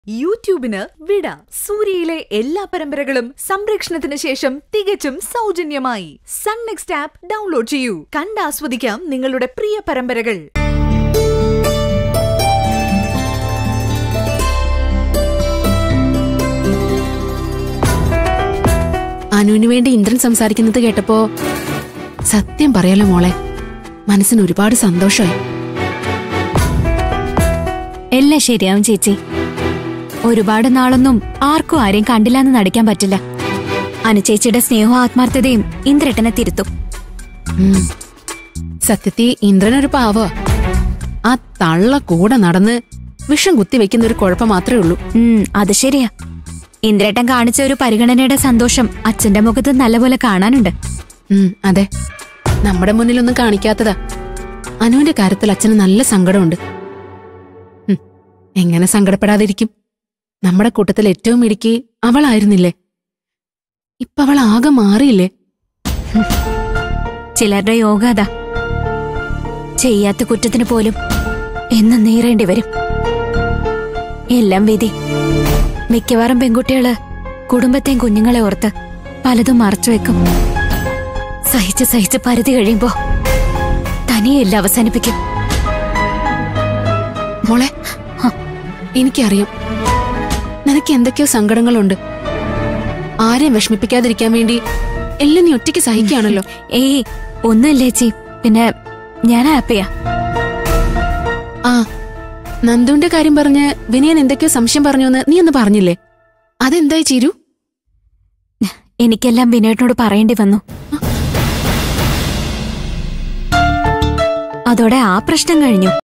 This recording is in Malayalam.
യൂട്യൂബിന് വിട സൂര്യയിലെ എല്ലാ പരമ്പരകളും സംരക്ഷണത്തിന് ശേഷം തികച്ചും സൗജന്യമായി സൺ നെക്സ്റ്റ് ആപ്പ് ഡൗൺലോഡ് ചെയ്യൂ കണ്ടാസ്വദിക്കാം നിങ്ങളുടെ പ്രിയ പരമ്പരകൾ അനുവിന് വേണ്ടി ഇന്ദ്രൻ സംസാരിക്കുന്നത് കേട്ടപ്പോ സത്യം പറയാലോ മോളെ മനസ്സിന് ഒരുപാട് സന്തോഷമായി എല്ലാം ശരിയാവും ചേച്ചി ഒരുപാട് നാളൊന്നും ആർക്കും ആരെയും കണ്ടില്ലാന്ന് നടിക്കാൻ പറ്റില്ല അനുചേച്ചിയുടെ സ്നേഹവും ആത്മാർത്ഥതയും ഇന്ദ്രട്ടനെ തിരുത്തും ഉം. സത്യത്തിൽ ഇന്ദ്രൻ ഒരു പാവ ആ തള്ള കൂടെ നടന്ന് വിഷം കുത്തിവെക്കുന്ന ഒരു കുഴപ്പം മാത്രമേ ഉള്ളൂ ഉം അത് ശരിയാ ഇന്ദ്രേട്ടൻ കാണിച്ച ഒരു പരിഗണനയുടെ സന്തോഷം അച്ഛന്റെ മുഖത്ത് നല്ലപോലെ കാണാനുണ്ട് ഉം, അതെ നമ്മുടെ മുന്നിലൊന്നും കാണിക്കാത്തതാ അനുവിന്റെ കാര്യത്തിൽ അച്ഛന് നല്ല സങ്കടമുണ്ട് ഉം, എങ്ങനെ സങ്കടപ്പെടാതിരിക്കും നമ്മുടെ കൂട്ടത്തിൽ ഏറ്റവും ഇടുക്കി അവളായിരുന്നില്ലേ ഇപ്പൊ അവൾ ആകെ മാറിയില്ലേ ചിലരുടെ യോഗ അതാ ചെയ്യാത്ത കുറ്റത്തിന് പോലും എന്ന് നേരേണ്ടി വരും എല്ലാം വിധി മിക്കവാറും പെൺകുട്ടികള് കുടുംബത്തെയും കുഞ്ഞുങ്ങളെ ഓർത്ത് പലതും മറച്ചു വെക്കും സഹിച്ച് സഹിച്ച് പരിധി കഴിയുമ്പോ തനിയെല്ലാം അവസാനിപ്പിക്കും മോളെ ഹ, എനിക്കറിയാം നിനക്ക് എന്തൊക്കെയോ സങ്കടങ്ങളുണ്ട് ആരെയും വിഷമിപ്പിക്കാതിരിക്കാൻ വേണ്ടി എല്ലാം നീ ഒറ്റയ്ക്ക് സഹിക്കുകയാണല്ലോ ഏയ് ഒന്നുമില്ല ചേച്ചി പിന്നെ ഞാൻ ഹാപ്പിയാ ആ നന്ദുവിന്റെ കാര്യം പറഞ്ഞ് വിനയൻ എന്തൊക്കെയോ സംശയം പറഞ്ഞു എന്ന് നീ ഒന്ന് പറഞ്ഞില്ലേ അതെന്തായി ചീരു എനിക്കെല്ലാം വിനോട്ടിനോട് പറയേണ്ടി വന്നു അതോടെ ആ പ്രശ്നം കഴിഞ്ഞു